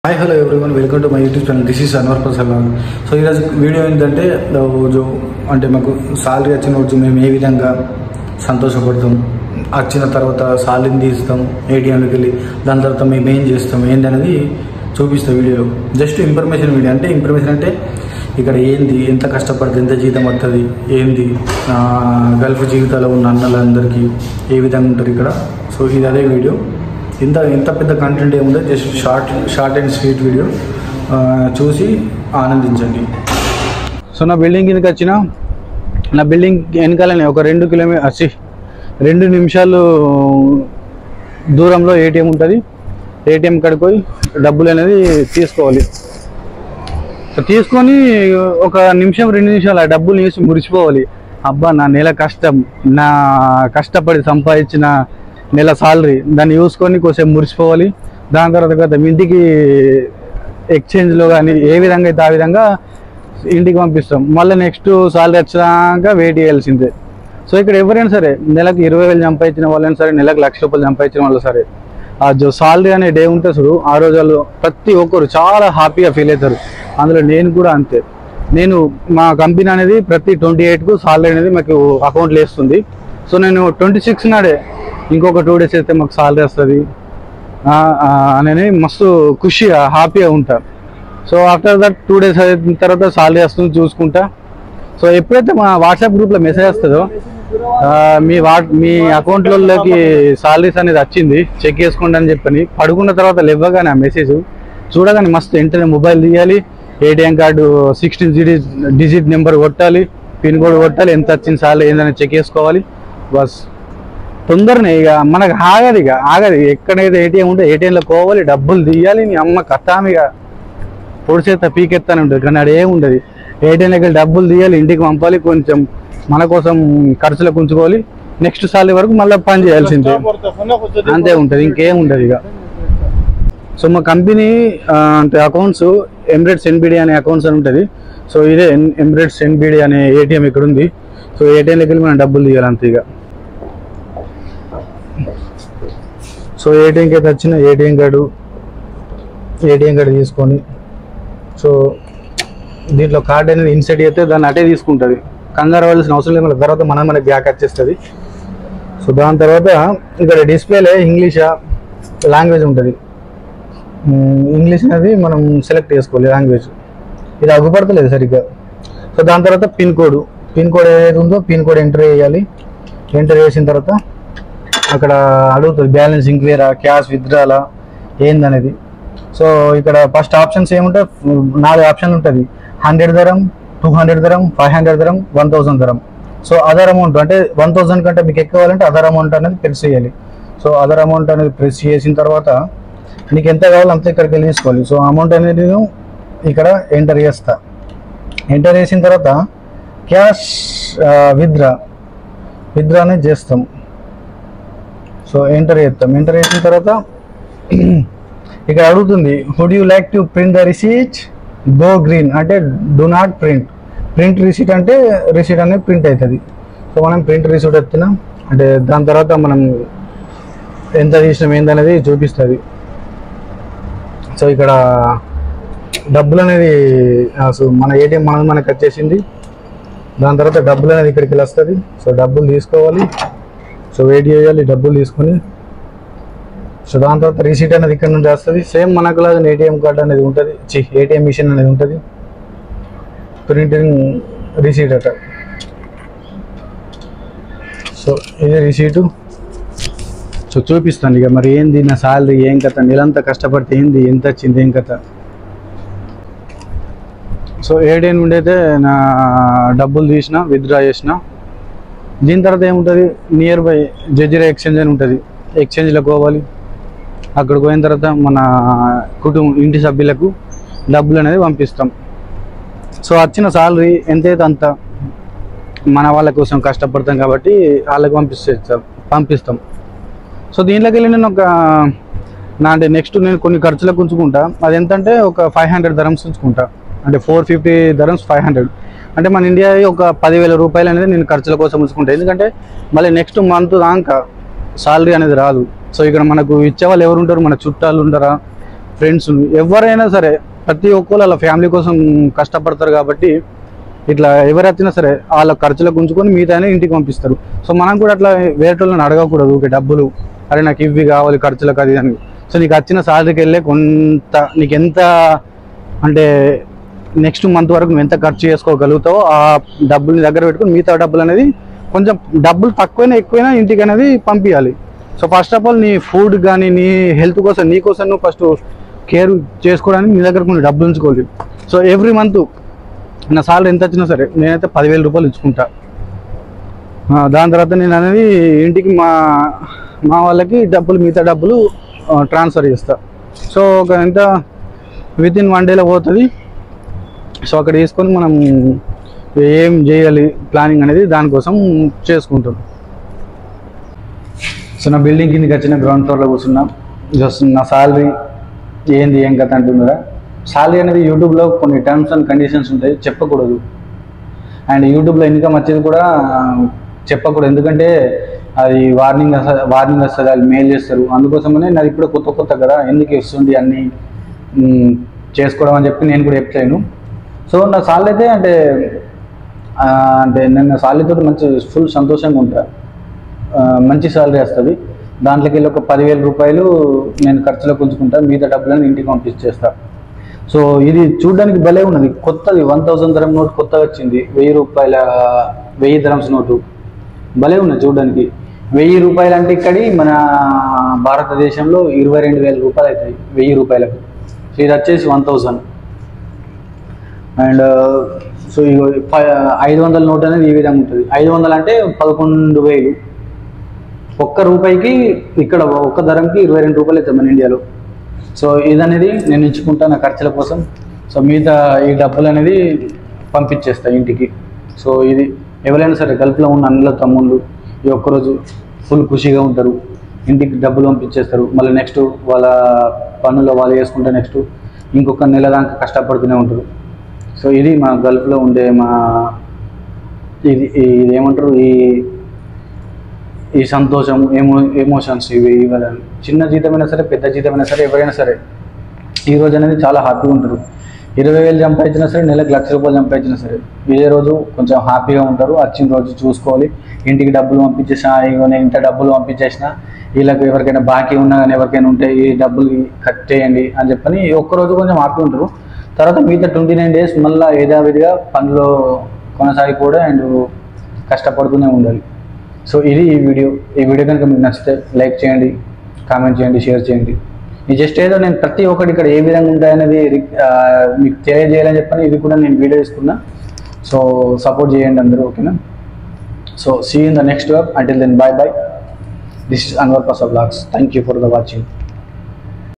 hi hello everyone welcome to my YouTube channel this is Anwar Prasad so ఈరోజు video ఏంటంటే రోజు అంటే మాకు సాలరీ వచ్చిన రోజు మేము ఏ విధంగా సంతోషపడతాం వచ్చిన తర్వాత సాలరీని తీస్తాం ఏటీఎంకి వెళ్ళి దాని తర్వాత మేము ఏం చేస్తాం ఏందనేది చూపిస్తాం వీడియోలో జస్ట్ ఇన్ఫర్మేషన్ వీడియో అంటే ఇన్ఫర్మేషన్ అంటే ఇక్కడ ఏంది ఎంత కష్టపడితే ఎంత జీతం వస్తుంది ఏంది ఆ, గల్ఫ్ జీవితాల్లో ఉన్న అన్నలందరికీ ఏ విధంగా ఉంటారు ఇక్కడ సో ఇది అదే వీడియో ఇంత ఎంత పెద్ద కంటెంట్ ఏముందో just short short and sweet video ఆ, చూసి ఆనందించండి సో నా బిల్డింగ్ కిందకి వచ్చిన నా బిల్డింగ్ వెనకాలనే ఒక రెండు కిలోమీటర్ వచ్చి రెండు నిమిషాలు దూరంలో ఏటీఎం ఉంటుంది ఏటీఎం కాడికి పోయి డబ్బులు అనేది తీసుకోవాలి సో తీసుకొని ఒక నిమిషం రెండు నిమిషాలు ఆ డబ్బులు వేసి మురిసిపోవాలి అబ్బా నా నెల కష్టం నా కష్టపడి సంపాదించిన నెల సాలరీ దాన్ని చూసుకొని కొంచెం మురిసిపోవాలి దాని తర్వాత కదా ఇంటికి ఎక్స్చేంజ్లో కానీ ఏ విధంగా అయితే ఆ విధంగా ఇంటికి పంపిస్తాం మళ్ళీ నెక్స్ట్ సాలరీ వచ్చాక వెయిట్ చేయాల్సిందే సో ఇక్కడ ఎవరైనా సరే నెలకు ఇరవై వేలు సంపాదించిన వాళ్ళైనా సరే నెలకు లక్ష రూపాయలు సంపాదించిన వాళ్ళు సరే ఆ జో సాలరీ అనే డే ఉంటే చూడు ఆ రోజుల్లో ప్రతి ఒక్కరు చాలా హ్యాపీగా ఫీల్ అవుతారు అందులో నేను కూడా అంతే నేను మా కంపెనీ అనేది ప్రతి ట్వంటీ ఎయిట్కు సాలరీ అనేది మాకు అకౌంట్లో వేస్తుంది సో నేను ట్వంటీ సిక్స్ నాడే ఇంకొక టూ డేస్ అయితే మాకు సాలరీ వస్తుంది అనేది మస్తు ఖుషిగా హ్యాపీగా ఉంటా so after that two days అయిన తర్వాత సాలరీ వస్తుంది చూసుకుంటా సో ఎప్పుడైతే మా వాట్సాప్ గ్రూప్లో మెసేజ్ వస్తుందో ఆ, మీ వా మీ అకౌంట్లలోకి సాలరీస్ అనేది వచ్చింది చెక్ చేసుకోండి అని చెప్పని పడుకున్న తర్వాత లేవగానే ఆ మెసేజ్ చూడగానే మస్తు వెంటనే మొబైల్ తీయాలి ATM card sixteen digit digit number కొట్టాలి పిన్ కోడ్ కొట్టాలి ఎంత వచ్చింది సార్లు ఏందని చెక్ చేసుకోవాలి బస్ తొందరనే ఇక మనకు ఆగదు ఇక ఆగదు ఎక్కడైతే ఏటీఎం ఉంటే ఏటీఎంలో పోవాలి డబ్బులు తీయాలి మీ అమ్మ కట్టామిగా పొడిచేత పీకెత్తానే ఉంటుంది కానీ ఆడ ఏముండదు ఏటీఎం దగ్గర డబ్బులు తీయాలి ఇంటికి పంపాలి కొంచెం మన కోసం ఖర్చులకు ఉంచుకోవాలి నెక్స్ట్ సాలరీ వరకు మళ్ళీ పని చేయాల్సిందే అంతే ఉంటుంది ఇంకేం ఉండదు ఇక సో మా కంపెనీ ఆ, అంటే అకౌంట్స్ ఎమిరేట్స్ ఎన్బిడి అనే అకౌంట్స్ అని ఉంటుంది సో ఇదే ఎన్- ఎమిరేట్స్ ఎన్బిడి అనే ఏటీఎం ఇక్కడ ఉంది సో ఏటీఎం దగ్గర మనం డబ్బులు తీయాలి అంతే ఇక సో ఏటీఎంకి అయితే వచ్చిన ఏటీఎం కార్డు ఏటీఎం కార్డు తీసుకొని సో దీంట్లో కార్డ్ అనేది ఇన్సెట్ అయితే దాన్ని అటే తీసుకుంటుంది కంగారు అవ్వాల్సిన అవసరం లేదు మళ్ళీ తర్వాత మనం మనకి బ్యాక్ వచ్చేస్తుంది సో దాని తర్వాత ఇక్కడ డిస్ప్లేలే ఇంగ్లీషా లాంగ్వేజ్ ఉంటుంది ఇంగ్లీష్ అనేది మనం సెలెక్ట్ చేసుకోవాలి లాంగ్వేజ్ ఇది అగ్గుపడతలేదు సరిగ్గా సో దాని తర్వాత పిన్ కోడ్ పిన్ కోడ్ ఏదైతే ఉందో పిన్ కోడ్ ఎంటర్ చేయాలి ఎంటర్ చేసిన తర్వాత అక్కడ అడుగుతుంది బ్యాలెన్స్ ఇంక్వేరా క్యాష్ విత్డ్రాలా ఏందనేది సో ఇక్కడ ఫస్ట్ ఆప్షన్స్ ఏముంటాయి నాలుగు ఆప్షన్లు ఉంటుంది hundred dirham two hundred dirham five hundred dirham one thousand dirham so other amount అంటే వన్ థౌసండ్ కంటే మీకు ఎక్కువ కావాలంటే అదర్ అమౌంట్ అనేది ప్రెస్ చేయాలి సో అదర్ అమౌంట్ అనేది ప్రెస్ చేసిన తర్వాత నీకు ఎంత కావాలో అంత ఇక్కడికి వెళ్ళి తీసుకోవాలి సో అమౌంట్ అనేది నేను ఇక్కడ ఎంటర్ చేస్తా ఎంటర్ చేసిన తర్వాత క్యాష్ విత్డ్రా విత్డ్రా అనేది చేస్తాం సో ఎంటర్ చేస్తాం ఎంటర్ చేసిన తర్వాత ఇక్కడ అడుగుతుంది would you like to print the receipt go green అంటే do not print print receipt అంటే రిసీట్ అనేది ప్రింట్ అవుతుంది సో మనం ప్రింట్ రిసీట్ ఎత్తున్నాం అంటే దాని తర్వాత మనం ఎంత తీసినాం ఏందనేది చూపిస్తుంది సో ఇక్కడ డబ్బులు అనేది ఆ, సో మన ఏటీఎం మనది మనకు వచ్చేసింది దాని తర్వాత డబ్బులు అనేది ఇక్కడికి వెళ్ళి వస్తుంది సో డబ్బులు తీసుకోవాలి సో వెయిట్ చేయాలి డబ్బులు తీసుకొని సో దాని తర్వాత రిసీట్ అనేది ఇక్కడ నుండి వస్తుంది సేమ్ మనకు లాగా ఏటీఎం కార్డ్ అనేది ఉంటుంది చి ఏటీఎం మిషన్ అనేది ఉంటుంది ప్రింటింగ్ రిసీట్ అట సో ఇది రిసీటు సో చూపిస్తాను ఇక మరి ఏంది నా సాలరీ ఏం కథ నెలంతా కష్టపడితే ఏంది ఎంత వచ్చింది ఏం కథ సో ఏటీఎం నుండి అయితే నా డబ్బులు తీసిన విత్డ్రా చేసిన దీని తర్వాత ఏముంటుంది నియర్ బై జడ్జిరా ఎక్స్చేంజ్ అని ఉంటుంది ఎక్స్చేంజ్లోకి పోవాలి అక్కడికి పోయిన తర్వాత మన కుటుంబం ఇంటి సభ్యులకు డబ్బులు అనేది పంపిస్తాం సో వచ్చిన సాలరీ ఎంతైతే అంత మన వాళ్ళ కోసం కష్టపడతాం కాబట్టి వాళ్ళకి పంపిస్తాం పంపిస్తాం సో దీంట్లోకి వెళ్ళి నేను ఒక నా అంటే నెక్స్ట్ నేను కొన్ని ఖర్చులకు ఉంచుకుంటా అది ఎంతంటే ఒక ఫైవ్ హండ్రెడ్ ధరమ్స్ ఉంచుకుంటా అంటే four fifty dirhams five hundred అంటే మన ఇండియా ఒక పదివేల రూపాయలు అనేది నేను ఖర్చుల కోసం ఉంచుకుంటా ఎందుకంటే మళ్ళీ నెక్స్ట్ మంత్ దాకా సాలరీ అనేది రాదు సో ఇక్కడ మనకు ఇచ్చే వాళ్ళు ఎవరు ఉంటారు మన చుట్టాలు ఉండరా ఫ్రెండ్స్ ఎవరైనా సరే ప్రతి ఒక్కరు వాళ్ళ ఫ్యామిలీ కోసం కష్టపడతారు కాబట్టి ఇట్లా ఎవరు వచ్చినా సరే వాళ్ళ ఖర్చులకు ఉంచుకొని మిగతా ఇంటికి పంపిస్తారు సో మనం కూడా అట్లా వేరే వాళ్ళని అడగకూడదు ఓకే డబ్బులు అరే నాకు ఇవి కావాలి ఖర్చులకు అది అని సో నీకు వచ్చిన సాలరీకి వెళ్ళే కొంత నీకు ఎంత అంటే నెక్స్ట్ మంత్ వరకు నువ్వు ఎంత ఖర్చు చేసుకోగలుగుతావో ఆ డబ్బులు నీ దగ్గర పెట్టుకుని మిగతా డబ్బులు అనేది కొంచెం డబ్బులు తక్కువైనా ఎక్కువైనా ఇంటికి అనేది పంపించాలి సో ఫస్ట్ ఆఫ్ ఆల్ నీ ఫుడ్ కానీ నీ హెల్త్ కోసం నీ కోసం నువ్వు ఫస్ట్ కేర్ చేసుకోవడానికి నీ దగ్గర కొన్ని డబ్బులు ఉంచుకోవాలి సో ఎవ్రీ మంత్ నా సాలరీ ఎంత వచ్చినా సరే నేనైతే పదివేల రూపాయలు ఇచ్చుకుంటా ఆ, దాని తర్వాత నేను అనేది ఇంటికి మా మా వాళ్ళకి డబ్బులు మిగతా డబ్బులు ట్రాన్స్ఫర్ చేస్తా సో ఒక ఎంత విత్ ఇన్ వన్ డేలో పోతుంది సో అక్కడ తీసుకొని మనం ఏం చేయాలి ప్లానింగ్ అనేది దానికోసం చేసుకుంటాం సో నా బిల్డింగ్ కిందకి వచ్చిన గ్రౌండ్ ఫ్లోర్లో కూర్చున్నా జస్ట్ నా సాలరీ ఏంది ఏం కథ అంటున్నారా సాలరీ అనేది యూట్యూబ్లో కొన్ని టర్మ్స్ అండ్ కండిషన్స్ ఉంటాయి చెప్పకూడదు అండ్ యూట్యూబ్లో ఇన్కమ్ వచ్చేది కూడా చెప్పకూడదు ఎందుకంటే అది వార్నింగ్ వార్నింగ్ వస్తుంది వాళ్ళు మెయిల్ చేస్తారు అందుకోసమనే నాది ఇప్పుడు కొత్త కొత్త కదా ఎందుకు వస్తుంది అన్ని మ్, చేసుకోవడం అని చెప్పి నేను కూడా చెప్తాను సో నా సాలరీ అయితే అంటే ఆ, అంటే నేను సాలరీతో మంచి ఫుల్ సంతోషంగా ఉంటా ఆ, మంచి సాలరీ వస్తుంది దాంట్లోకి వెళ్ళి ఒక పదివేల రూపాయలు నేను ఖర్చులకు ఉంచుకుంటా మిగతా డబ్బులను ఇంటికి పంపించేస్తా సో ఇది చూడడానికి భలే ఉన్నది కొత్తది వన్ థౌసండ్ ధరం నోట్ కొత్తగా వచ్చింది వెయ్యి రూపాయల వెయ్యి ధరమ్స్ నోటు భలే ఉన్నది చూడడానికి వెయ్యి రూపాయలు అంటే ఇక్కడి మన భారతదేశంలో ఇరవై రెండు వేల రూపాయలు అవుతాయి వెయ్యి రూపాయలకు సో ఇది వచ్చేసి వన్ థౌసండ్ అండ్ సో ఇగో ఫై- ఐదు వందల నోట్ అనేది ఈ విధంగా ఉంటుంది ఐదు వందలు అంటే పదకొండు వేలు ఒక్క రూపాయికి ఇక్కడ ఒక్క ధరంకి ఇరవై రెండు రూపాయలు అవుతుంది మన ఇండియాలో సో ఇదనేది నేను ఎంచుకుంటా నా ఖర్చుల కోసం సో మిగతా ఈ డబ్బులు అనేది పంపించేస్తా ఇంటికి సో ఇది ఎవరైనా సరే గల్ఫ్లో ఉన్న అన్నల తమ్ముళ్ళు ఈ ఒక్కరోజు ఫుల్ ఖుషిగా ఉంటారు ఇంటికి డబ్బులు పంపించేస్తారు మళ్ళీ నెక్స్ట్ వాళ్ళ పనులు వాళ్ళు చేసుకుంటే నెక్స్ట్ ఇంకొక నెల దాకా కష్టపడుతూనే ఉంటారు సో ఇది మా గల్ఫ్లో ఉండే మా ఇది ఇది ఏమంటారు ఈ ఈ సంతోషం ఎమో ఎమోషన్స్ ఇవి ఇవ్వదని చిన్న జీతమైనా సరే పెద్ద జీతమైనా సరే ఎవరైనా సరే ఈ రోజు అనేది చాలా హ్యాపీగా ఉంటారు ఇరవై వేలు సంపాదించినా సరే నెలకు లక్ష రూపాయలు సంపాదించినా సరే ఇదే రోజు కొంచెం హ్యాపీగా ఉంటారు వచ్చిన రోజు చూసుకోవాలి ఇంటికి డబ్బులు పంపించేసిన ఇగో నేను ఇంత డబ్బులు పంపించేసిన వీళ్ళకి ఎవరికైనా బాకీ ఉన్నా కానీ ఎవరికైనా ఉంటే ఈ డబ్బులు కట్ చేయండి అని చెప్పని ఈ ఒక్క రోజు కొంచెం హ్యాపీ ఉంటారు తర్వాత మిగతా ట్వంటీ నైన్ డేస్ మళ్ళీ యథావిధిగా పనిలో కొనసాగిపోవడం అండ్ కష్టపడుతూనే ఉండాలి సో ఇది ఈ వీడియో ఈ వీడియో కనుక మీకు నచ్చితే లైక్ చేయండి కామెంట్ చేయండి షేర్ చేయండి ఇది జస్ట్ ఏదో నేను ప్రతి ఒక్కటి ఇక్కడ ఏ విధంగా ఉంటాయనేది రి- ఆ, మీకు తెలియజేయాలని చెప్పని ఇది కూడా నేను వీడియో తీసుకున్నా సో సపోర్ట్ చేయండి అందరూ ఓకేనా so see in the next work until then bye bye this is Anwar Pasha blogs thank you for the watching